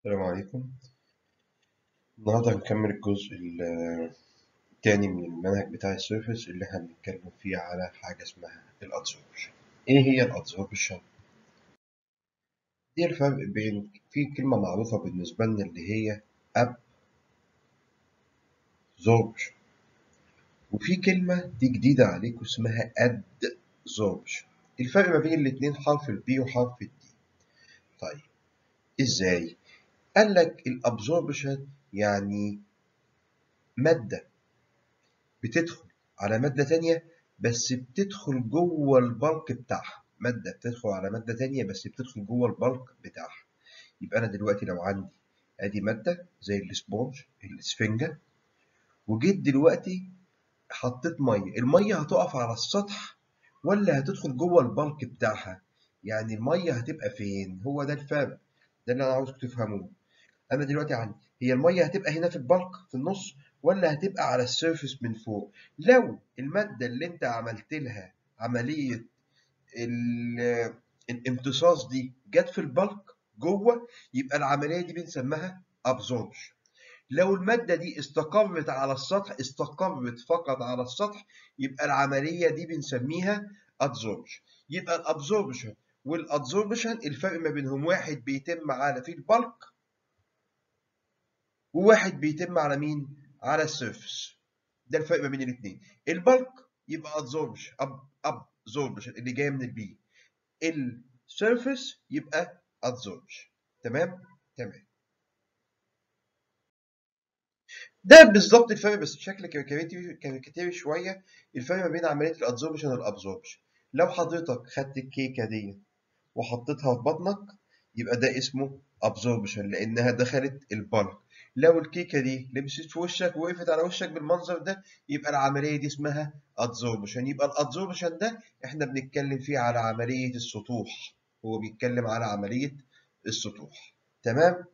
السلام عليكم النهاردة هنكمل الجزء التاني من المنهج بتاع السيرفس اللي احنا بنتكلم فيه على حاجة اسمها الأدسوربشن ايه هي الأدسوربشن؟ دي الفرق بين في كلمة معروفة بالنسبة لنا اللي هي absorption وفي كلمة دي جديدة عليكم اسمها adsorption الفرق ما بين الاتنين حرف البي وحرف الدي طيب ازاي؟ قال لك الابزوربشن يعني مادة بتدخل على مادة تانية بس بتدخل جوه البلك بتاعها مادة بتدخل على مادة تانية بس بتدخل جوه البلك بتاعها يبقى أنا دلوقتي لو عندي أدي مادة زي السبونج الإسفنجة وجيت دلوقتي حطيت مية المية هتقف على السطح ولا هتدخل جوه البلك بتاعها يعني المية هتبقى فين هو ده الفرق ده اللي أنا عاوزك تفهموه انا دلوقتي عندي هي الميه هتبقى هنا في البلك في النص ولا هتبقى على السيرفس من فوق لو الماده اللي انت عملت لها عمليه الامتصاص دي جت في البلك جوه يبقى العمليه دي بنسميها ابزوربشن لو الماده دي استقرت على السطح استقرت فقط على السطح يبقى العمليه دي بنسميها ادزوربشن يبقى الابزوربشن والادزوربشن الفرق ما بينهم واحد بيتم على في البلك وواحد بيتم على مين؟ على السيرفس ده الفرق ما بين الاثنين البلك يبقى ادزوربشن اب ابزوربشن اللي جايه من البي السيرفس يبقى ادزوربشن تمام تمام ده بالظبط الفرق بس بشكل كاريكاتيري شويه الفرق ما بين عمليه الادزوربشن والابزوربشن لو حضرتك خدت الكيكه دي وحطيتها في بطنك يبقى ده اسمه ابزوربشن لانها دخلت البلك لو الكيكه دي لبست في وشك ووقفت على وشك بالمنظر ده يبقى العمليه دي اسمها ادزوربشن يبقى الادزوربشن ده احنا بنتكلم فيه على عمليه السطوح هو بيتكلم على عمليه السطوح تمام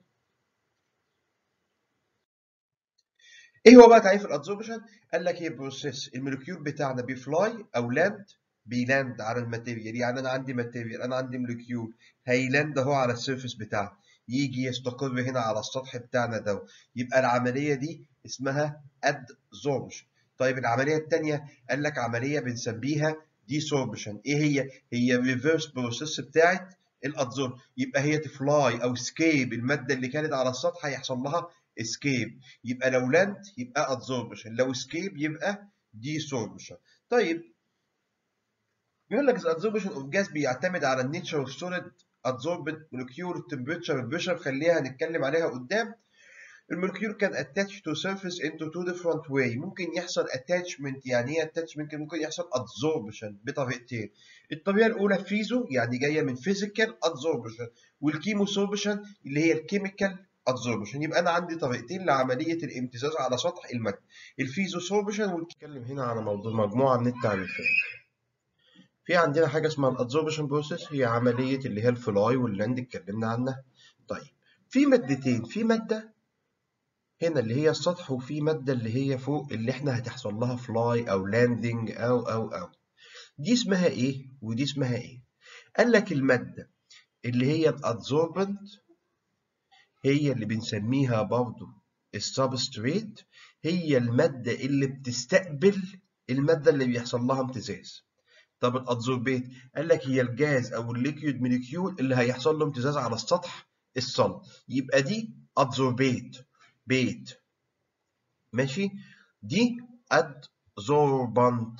ايه هو بقى تعريف الادزوربشن قال لك هي بروسيس المولكيول بتاعنا بيفلاي او لاند بيلاند على الماتيريال يعني انا عندي ماتيريال انا عندي مولكيول هيلاند اهو على السيرفيس بتاعنا يجي يستقر هنا على السطح بتاعنا ده يبقى العمليه دي اسمها ادزوربشن طيب العمليه الثانيه قال لك عمليه بنسميها ديسوربشن ايه هي هي ريفرس بروسيس بتاعت الادزورب يبقى هي تفلاي او سكيب الماده اللي كانت على السطح هيحصل لها اسكيب يبقى لو لاند يبقى ادزوربشن لو اسكيب يبقى ديسوربشن طيب بيقول لك الادزوربشن اوف جاز بيعتمد على النيتشر اوف سوليد adsorbent molecule temperature والبريشر خليها هنتكلم عليها قدام المولكيول كان attached to surface into two different way ممكن يحصل attachment يعني ايه attachment ممكن يحصل adsorption بطريقتين الطريقه الاولى فيزو يعني جايه من physical adsorption والكيموسوربشن اللي هي الكيميكال adsorption يبقى انا عندي طريقتين لعمليه الامتزاج على سطح الماده الفيزو سوربشن ونتكلم هنا على موضوع مجموعه من التعريفات في عندنا حاجه اسمها الادزوربشن بروسيس هي عمليه اللي هي الفلاي واللاند اتكلمنا عنها طيب في مادتين في ماده هنا اللي هي السطح وفي ماده اللي هي فوق اللي احنا هتحصل لها فلاي او لاندنج او او او دي اسمها ايه ودي اسمها ايه قال لك الماده اللي هي الادزوربنت هي اللي بنسميها برضو السبستريت هي الماده اللي بتستقبل الماده اللي بيحصل لها امتزاز طب الادزوربيت قال لك هي الجاز او الليكويد موليكيول اللي هيحصل له امتزاز على السطح الصلب يبقى دي ادزوربيت بيت ماشي دي ادزوربانت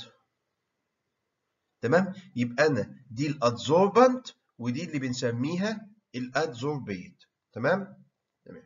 تمام يبقى انا دي الادزوربانت ودي اللي بنسميها الادزوربيت تمام تمام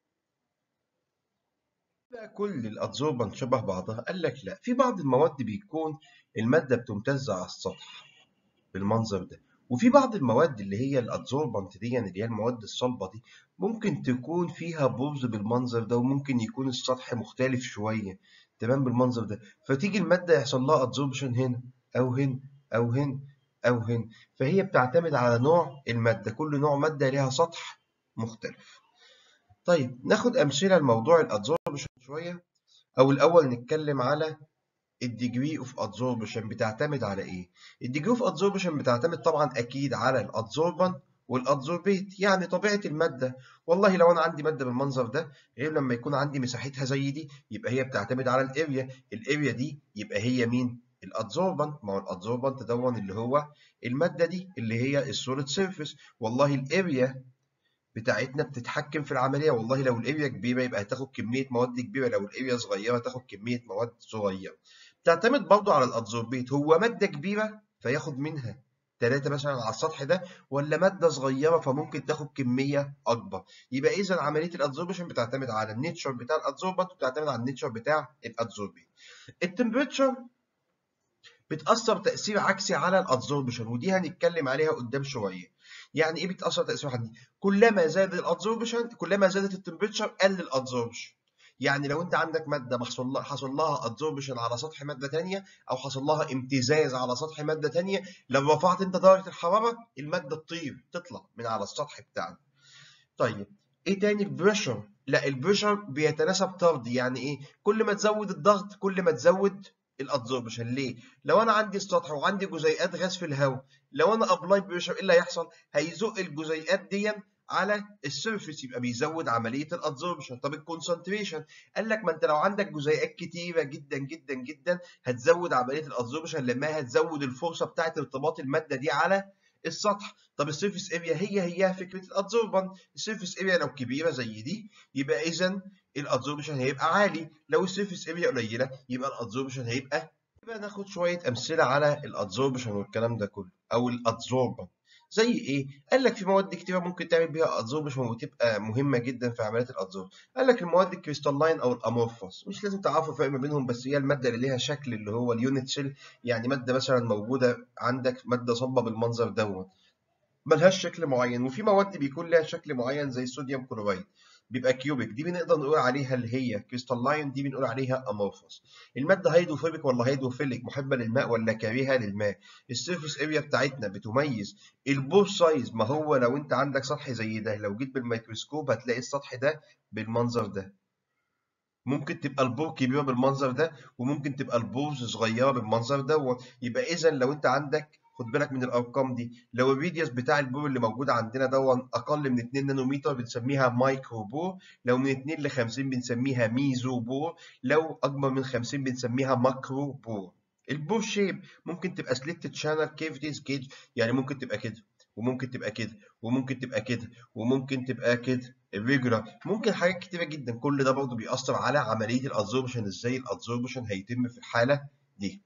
بقى كل الادزوربانت شبه بعضها قال لك لا في بعض المواد بيكون المادة بتمتز على السطح بالمنظر ده وفي بعض المواد اللي هي الادزوربنت دي يعني اللي هي المواد الصلبة دي ممكن تكون فيها بورز بالمنظر ده وممكن يكون السطح مختلف شوية تمام بالمنظر ده فتيجي المادة يحصل لها ادزوربشن هنا أو هنا أو هنا أو هنا فهي بتعتمد على نوع المادة كل نوع مادة ليها سطح مختلف طيب ناخد أمثلة لموضوع الادزوربشن شوية أو الأول نتكلم على الديجري اوف ادزوربشن بتعتمد على ايه؟ الديجري اوف ادزوربشن بتعتمد طبعا اكيد على الادزوربنت والادزوربيت يعني طبيعه الماده والله لو انا عندي ماده بالمنظر ده غير لما يكون عندي مساحتها زي دي يبقى هي بتعتمد على الاريا الاريا دي يبقى هي مين الادزوربنت ما هو الادزوربنت دون اللي هو الماده دي اللي هي السوليد سيرفيس والله الاريا بتاعتنا بتتحكم في العمليه والله لو الاريا كبيره يبقى هتاخد كميه مواد كبيره لو الاريا صغيره هتاخد كميه مواد صغيره بتعتمد برضو على الادزوربيت هو ماده كبيره فياخد منها ثلاثة مثلا على السطح ده ولا مادة صغيرة فممكن تاخد كمية أكبر يبقى إذا عملية الأدزوربشن بتعتمد على النيتشر بتاع الأدزوربنت وبتعتمد على النيتشر بتاع الأدزوربيت التمبريتشر بتأثر تأثير عكسي على الأدزوربشن ودي هنتكلم عليها قدام شوية يعني إيه بتأثر تأثير عكسي؟ كلما زاد الأدزوربشن كلما زادت التمبريتشر قل الأدزوربشن يعني لو انت عندك ماده محصل لها حصل لها ادزوربشن على سطح ماده ثانيه او حصل لها امتزاز على سطح ماده ثانيه لو رفعت انت درجه الحراره الماده تطير تطلع من على السطح بتاعنا طيب ايه تاني البريشر لا البريشر بيتناسب طردي يعني ايه كل ما تزود الضغط كل ما تزود الادزوربشن ليه لو انا عندي السطح وعندي جزيئات غاز في الهواء لو انا ابلاي بريشر ايه اللي هيحصل هيزق الجزيئات دي على السيرفيس يبقى بيزود عمليه الادزوربشن طب الكونسنتريشن قال لك ما انت لو عندك جزيئات كتيره جدا جدا جدا هتزود عمليه الادزوربشن لما هتزود الفرصه بتاعه ارتباط الماده دي على السطح طب السيرفيس اريا هي هي فكره الادزوربن السيرفيس اريا لو كبيره زي دي يبقى اذا الادزوربشن هيبقى عالي لو السيرفيس اريا قليله يبقى الادزوربشن هيبقى يبقى ناخد شويه امثله على الادزوربشن والكلام ده كله او الادزوربن زي ايه؟ قال لك في مواد كتيره ممكن تعمل بيها ادزوربشن وتبقى مهمه جدا في عمليات الادزوربشن قال لك المواد الكريستالين او الامورفوس مش لازم تعرفوا الفرق ما بينهم بس هي الماده اللي ليها شكل اللي هو اليونت سيل يعني ماده مثلا موجوده عندك ماده صلبه بالمنظر دوت ملهاش شكل معين وفي مواد بيكون لها شكل معين زي الصوديوم كلورايد بيبقى كيوبيك دي بنقدر نقول عليها اللي هي كريستالين دي بنقول عليها امورفوس الماده هيدروفوبيك ولا هيدروفيليك محبه للماء ولا كريهه للماء السيرفيس اريا بتاعتنا بتميز البور سايز ما هو لو انت عندك سطح زي ده لو جيت بالميكروسكوب هتلاقي السطح ده بالمنظر ده ممكن تبقى البور كبيره بالمنظر ده وممكن تبقى البورز صغيره بالمنظر ده يبقى اذا لو انت عندك خد بالك من الارقام دي لو الريديوس بتاع البور اللي موجود عندنا دون اقل من 2 نانومتر بنسميها مايكرو بور لو من 2 ل 50 بنسميها ميزو بور لو اكبر من 50 بنسميها ماكرو بور البور شيب ممكن تبقى سليكتد شانل كيفيتيز جيج يعني ممكن تبقى كده وممكن تبقى كده وممكن تبقى كده وممكن تبقى كده الريجولار ممكن حاجات كتيره جدا كل ده برضه بيأثر على عمليه الادزوربشن ازاي الادزوربشن هيتم في الحاله دي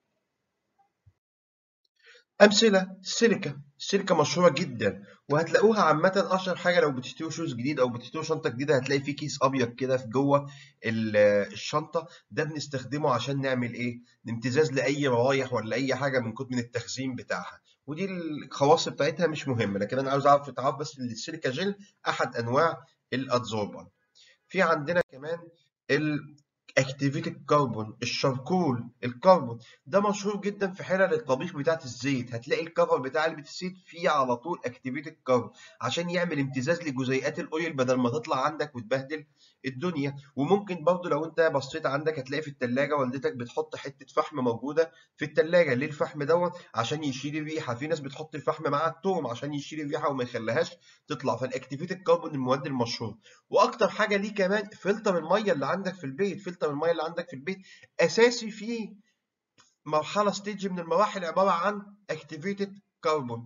أمثلة السيليكا السيليكا مشهورة جدا وهتلاقوها عامة أشهر حاجة لو بتشتروا شوز جديد أو بتشتروا شنطة جديدة هتلاقي في كيس أبيض كده في جوه الشنطة ده بنستخدمه عشان نعمل إيه؟ امتزاز لأي روايح ولا أي حاجة من كتر من التخزين بتاعها ودي الخواص بتاعتها مش مهمة لكن أنا عاوز أعرف تعرف بس إن السيليكا جل أحد أنواع الأدزوربان في عندنا كمان ال اكتيفيتد كربون الشركول الكربون ده مشهور جدا في حلل الطبيخ بتاعه الزيت هتلاقي الكفر بتاع علبه الزيت فيه على طول اكتيفيتد كربون عشان يعمل امتزاز لجزيئات الاويل بدل ما تطلع عندك وتبهدل الدنيا وممكن برضه لو انت بصيت عندك هتلاقي في الثلاجه والدتك بتحط حته فحم موجوده في الثلاجه ليه الفحم دوت عشان يشيل الريحه في ناس بتحط الفحم مع التوم عشان يشيل الريحه وما يخليهاش تطلع فالاكتيفيتد كربون المواد المشهور واكتر حاجه ليه كمان فلتر الميه اللي عندك في البيت فلتر الميه اللي عندك في البيت اساسي في مرحله ستيج من المراحل عباره عن اكتيفيتد كربون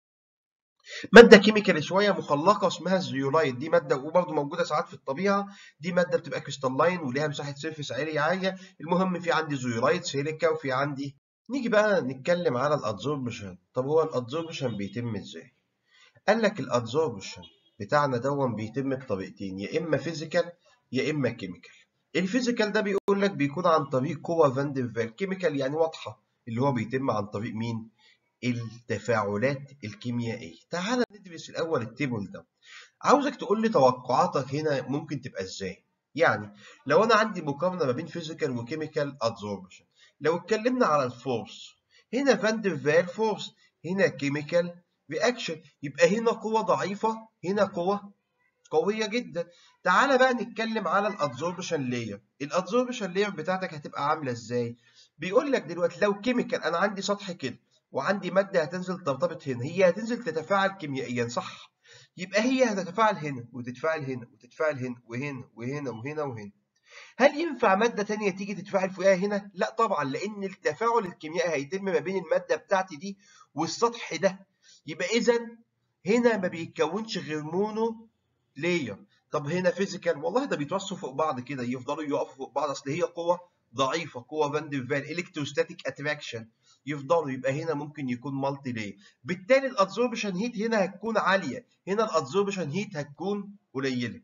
ماده كيميكال شويه مخلقه اسمها الزيولايد دي ماده وبرضه موجوده ساعات في الطبيعه دي ماده بتبقى كريستالين وليها مساحه سيرفيس عاليه عاليه المهم في عندي زيولايد سيليكا وفي عندي نيجي بقى نتكلم على الادزوربشن طب هو الادزوربشن بيتم ازاي قال لك الادزوربشن بتاعنا دون بيتم بطريقتين يا اما فيزيكال يا اما كيميكال الفيزيكال ده بيقول لك بيكون عن طريق قوه فاندرفال كيميكال يعني واضحه اللي هو بيتم عن طريق مين التفاعلات الكيميائيه تعال ندرس الاول التيبل ده عاوزك تقول لي توقعاتك هنا ممكن تبقى ازاي يعني لو انا عندي مقارنه ما بين فيزيكال وكيميكال ادزوربشن لو اتكلمنا على الفورس هنا فاندرفال فورس هنا كيميكال رياكشن يبقى هنا قوه ضعيفه هنا قوه قويه جدا تعالى بقى نتكلم على الادزوربشن لاير الادزوربشن لاير بتاعتك هتبقى عامله ازاي بيقول لك دلوقتي لو كيميكال انا عندي سطح كده وعندي ماده هتنزل ترتبط هنا هي هتنزل تتفاعل كيميائيا صح يبقى هي هتتفاعل هنا وتتفاعل هنا وتتفاعل هنا وهنا وهنا وهنا وهنا هل ينفع ماده ثانيه تيجي تتفاعل فوقها هنا لا طبعا لان التفاعل الكيميائي هيتم ما بين الماده بتاعتي دي والسطح ده يبقى اذا هنا ما بيتكونش غير مونو لاير طب هنا فيزيكال والله ده بيتوصوا فوق بعض كده يفضلوا يقفوا فوق بعض اصل هي قوه ضعيفه قوه فان دي فال الكتروستاتيك اتراكشن يفضلوا يبقى هنا ممكن يكون مالتي لاير بالتالي الادزوربشن هيت هنا هتكون عاليه هنا الادزوربشن هيت هتكون قليله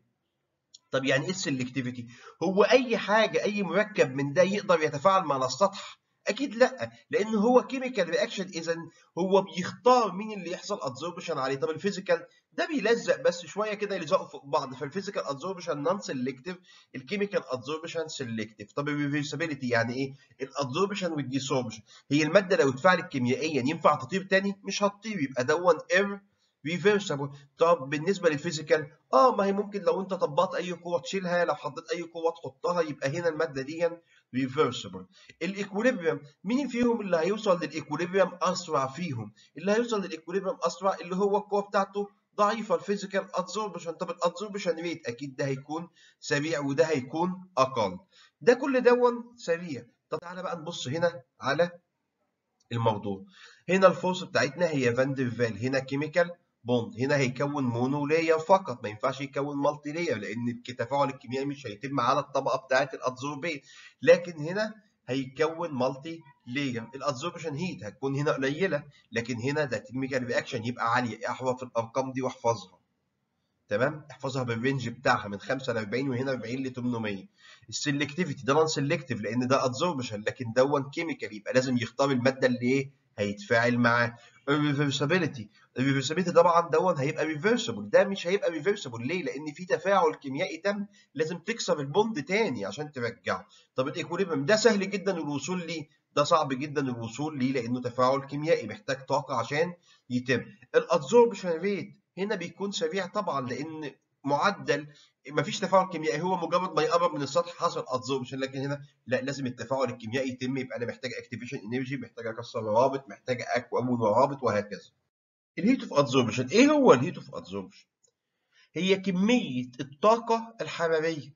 طب يعني ايه السلكتيفيتي هو اي حاجه اي مركب من ده يقدر يتفاعل مع السطح اكيد لا لان هو كيميكال رياكشن اذا هو بيختار مين اللي يحصل ادزوربشن عليه طب الفيزيكال ده بيلزق بس شويه كده يلزقوا فوق بعض فالفيزيكال ادزوربشن نون سيلكتيف الكيميكال ادزوربشن سيلكتيف طب الريفرسابيلتي يعني ايه الادزوربشن والديسوربشن هي الماده لو اتفاعلت كيميائيا ينفع تطير تاني مش هتطير يبقى دون اير ريفرسبل طب بالنسبه للفيزيكال اه ما هي ممكن لو انت طبقت اي قوه تشيلها لو حطيت اي قوه تحطها يبقى هنا الماده دي ريفرسبل الايكوليبريم مين فيهم اللي هيوصل للايكوليبريم اسرع فيهم اللي هيوصل للايكوليبريم اسرع اللي هو القوه بتاعته ضعيفه الفيزيكال ادزوربشن طب الادزوربشن ريت اكيد ده هيكون سريع وده هيكون اقل ده كل دون سريع طب تعالى بقى نبص هنا على الموضوع هنا الفورس بتاعتنا هي فاندر فال هنا كيميكال بوند هنا هيكون مونو لاير فقط ما ينفعش يكون مالتي لاير لان التفاعل الكيميائي مش هيتم على الطبقه بتاعه الادزوربيت لكن هنا هيكون مالتي لاير الادزوربشن هيت هتكون هنا قليله لكن هنا ده كيميكال رياكشن يبقى عاليه احفظ الارقام دي واحفظها تمام احفظها بالرينج بتاعها من 5 ل 40 وهنا 40 ل 800 السلكتيفيتي ده نون سلكتيف لان ده ادزوربشن لكن دون كيميكال يبقى لازم يختار الماده اللي ايه هيتفاعل معاه الريفرسابيلتي الريفرسابيلتي طبعا دون هيبقى ريفرسبل ده مش هيبقى ريفرسبل ليه لان في تفاعل كيميائي تم لازم تكسر البوند تاني عشان ترجعه طب الايكوليبريم ده سهل جدا الوصول ليه ده صعب جدا الوصول ليه لانه تفاعل كيميائي محتاج طاقه عشان يتم الادزوربشن ريت هنا بيكون سريع طبعا لان معدل مفيش تفاعل كيميائي هو مجرد ما يقرب من السطح حصل ادزوربشن لكن هنا لا لازم التفاعل الكيميائي يتم يبقى انا محتاج اكتيفيشن انرجي محتاج اكسر روابط محتاج اكون روابط وهكذا الهيت اوف ادزوربشن ايه هو الهيت اوف ادزوربشن هي كميه الطاقه الحراريه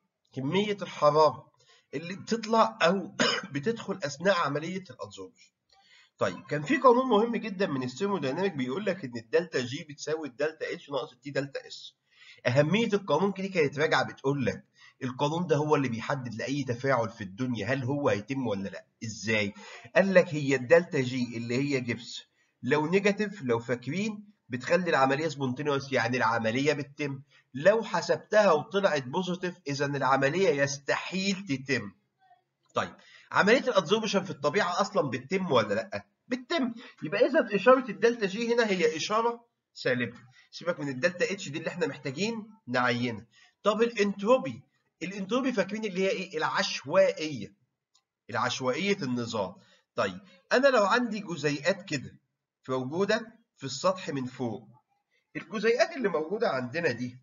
كميه الحراره اللي بتطلع او بتدخل اثناء عمليه الادزوربشن طيب كان في قانون مهم جدا من الثيرمودايناميك بيقول لك ان الدلتا جي بتساوي الدلتا اتش ناقص التي دلتا اس اهميه القانون دي كانت راجعه بتقول لك القانون ده هو اللي بيحدد لاي تفاعل في الدنيا هل هو هيتم ولا لا ازاي قال لك هي الدلتا جي اللي هي جبس لو نيجاتيف لو فاكرين بتخلي العمليه سبونتينوس يعني العمليه بتتم لو حسبتها وطلعت بوزيتيف اذا العمليه يستحيل تتم طيب عمليه الادزوربشن في الطبيعه اصلا بتتم ولا لا بتتم يبقى اذا اشاره الدلتا جي هنا هي اشاره سالبه سيبك من الدلتا اتش دي اللي احنا محتاجين نعينها طب الانتروبي الانتروبي فاكرين اللي هي ايه العشوائيه العشوائيه النظام طيب انا لو عندي جزيئات كده موجوده في السطح من فوق الجزيئات اللي موجوده عندنا دي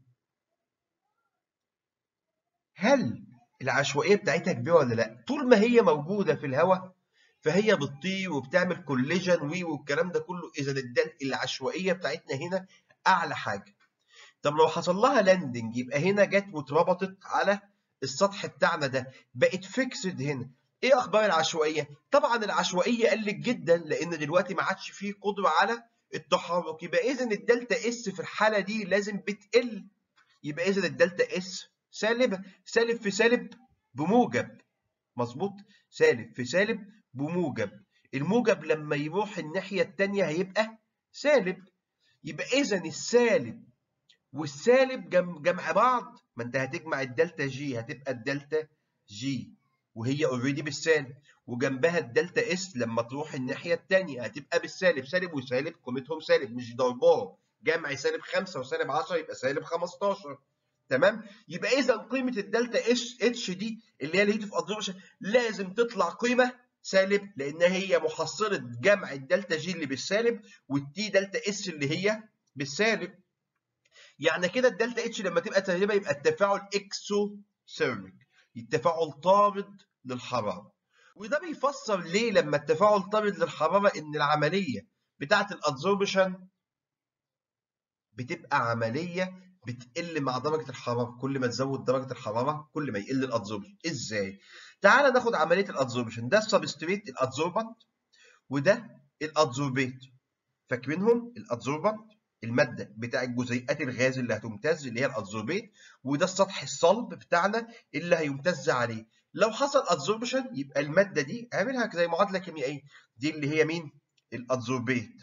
هل العشوائيه بتاعتها كبيره ولا لا طول ما هي موجوده في الهواء فهي بتطير وبتعمل كوليجن وي والكلام ده كله اذا العشوائيه بتاعتنا هنا اعلى حاجه طب لو حصل لها لاندنج يبقى هنا جت واتربطت على السطح بتاعنا ده بقت فيكسد هنا ايه اخبار العشوائيه طبعا العشوائيه قلت جدا لان دلوقتي ما عادش فيه قدره على التحرك يبقى اذا الدلتا اس في الحاله دي لازم بتقل يبقى اذا الدلتا اس سالبه سالب في سالب بموجب مظبوط سالب في سالب بموجب الموجب لما يروح الناحيه الثانيه هيبقى سالب يبقى اذا السالب والسالب جمع بعض ما انت هتجمع الدلتا جي هتبقى الدلتا جي وهي اوريدي بالسالب وجنبها الدلتا اس لما تروح الناحيه الثانيه هتبقى بالسالب سالب وسالب قيمتهم سالب مش ضربهم جمع سالب 5 وسالب 10 يبقى سالب 15 تمام يبقى اذا قيمه الدلتا اتش اتش دي اللي هي الهيت اوف ادزوربشن لازم تطلع قيمه سالب لان هي محصله جمع الدلتا جي اللي بالسالب والتي دلتا اس اللي هي بالسالب يعني كده الدلتا اتش لما تبقى سالبه يبقى التفاعل اكسوثيرميك التفاعل طارد للحراره وده بيفسر ليه لما التفاعل طارد للحراره ان العمليه بتاعه الادزوربشن بتبقى عمليه بتقل مع درجه الحراره كل ما تزود درجه الحراره كل ما يقل الادزوربشن ازاي تعال ناخد عمليه الادزوربشن ده السبستريت الادزوربنت وده الادزوربيت فاكرينهم الادزوربنت الماده بتاع الجزيئات الغاز اللي هتمتز اللي هي الادزوربيت وده السطح الصلب بتاعنا اللي هيمتز عليه لو حصل ادزوربشن يبقى الماده دي اعملها زي معادله كيميائيه دي اللي هي مين الادزوربيت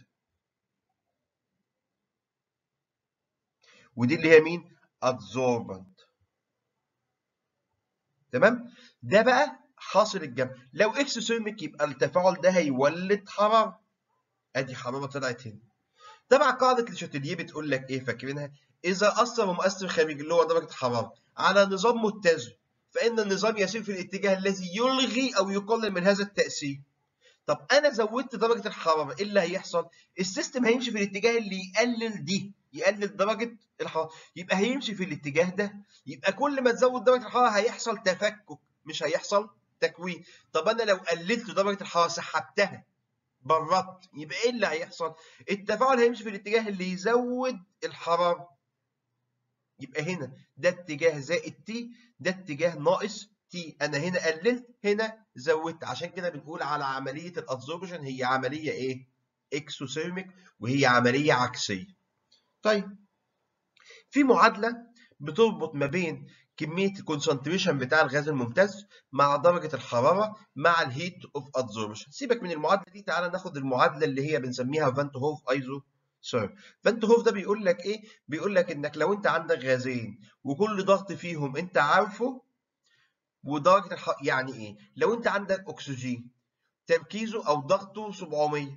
ودي اللي هي مين ادزوربنت تمام ده بقى حاصل الجمع لو اكسوثيرميك يبقى التفاعل ده هيولد حراره ادي حراره طلعت هنا تبع قاعده الشاتيليه بتقول لك ايه فاكرينها اذا اثر مؤثر خارجي اللي هو درجه الحراره على نظام متزن فان النظام يسير في الاتجاه الذي يلغي او يقلل من هذا التاثير طب انا زودت درجه الحراره ايه اللي هيحصل السيستم هيمشي في الاتجاه اللي يقلل دي يقلل درجه الحراره يبقى هيمشي في الاتجاه ده يبقى كل ما تزود درجه الحراره هيحصل تفكك مش هيحصل تكوين طب انا لو قللت درجه الحراره سحبتها بردت يبقى ايه اللي هيحصل التفاعل هيمشي في الاتجاه اللي يزود الحراره يبقى هنا ده اتجاه زائد تي ده اتجاه ناقص تي انا هنا قللت هنا زودت عشان كده بنقول على عمليه الادزوربشن هي عمليه ايه اكسوثيرميك وهي عمليه عكسيه طيب في معادله بتربط ما بين كميه الكونسنتريشن بتاع الغاز الممتز مع درجه الحراره مع الهيت اوف ادزوربشن سيبك من المعادله دي تعالى ناخد المعادله اللي هي بنسميها فانت هوف ايزو سير فانت هوف ده بيقول لك ايه بيقول لك انك لو انت عندك غازين وكل ضغط فيهم انت عارفه ودرجه الح... يعني ايه لو انت عندك اكسجين تركيزه او ضغطه 700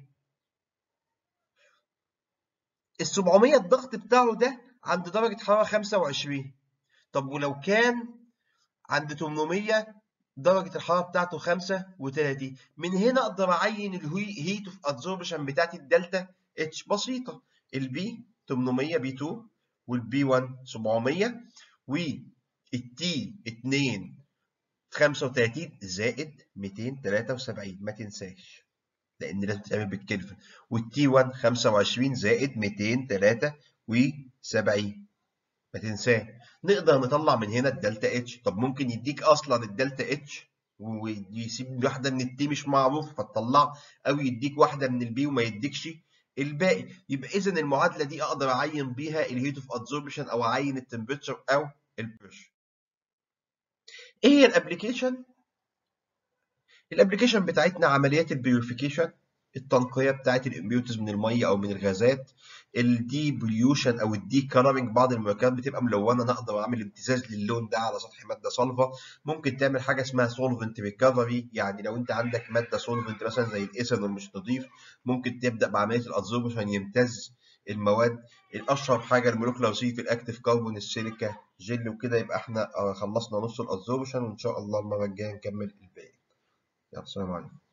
ال 700 الضغط بتاعه ده عند درجه حراره 25 طب ولو كان عند 800 درجة الحرارة بتاعته 35 من هنا أقدر أعين الهيت اوف ادزوربشن بتاعتي الدلتا اتش بسيطة البي 800 بي 2 والبي 1 700 والتي 2 35 زائد 273 ما تنساش لأن لازم تتعمل بالكلفة والتي 1 25 زائد 273 ما تنساه نقدر نطلع من هنا الدلتا اتش طب ممكن يديك اصلا الدلتا اتش ويسيب واحده من التي مش معروف فتطلع او يديك واحده من البي وما يديكش الباقي يبقى اذا المعادله دي اقدر اعين بيها الهيت اوف ادزوربشن او اعين التمبريتشر او البريشر ايه هي الابلكيشن الابلكيشن بتاعتنا عمليات البيوريفيكيشن التنقيه بتاعت الامبيوتز من الميه او من الغازات الدي بوليوشن او الدي كلرنج بعض المركبات بتبقى ملونه انا اقدر اعمل امتزاج للون ده على سطح ماده صلبه ممكن تعمل حاجه اسمها سولفنت ريكفري يعني لو انت عندك ماده سولفنت مثلا زي الايثانول مش نظيف ممكن تبدا بعمليه الادزوربشن يمتز المواد الاشهر حاجه المولكيولار سيت الاكتيف كربون السيليكا جل وكده يبقى احنا خلصنا نص الادزوربشن وان شاء الله المره الجايه نكمل الباقي يلا السلام عليكم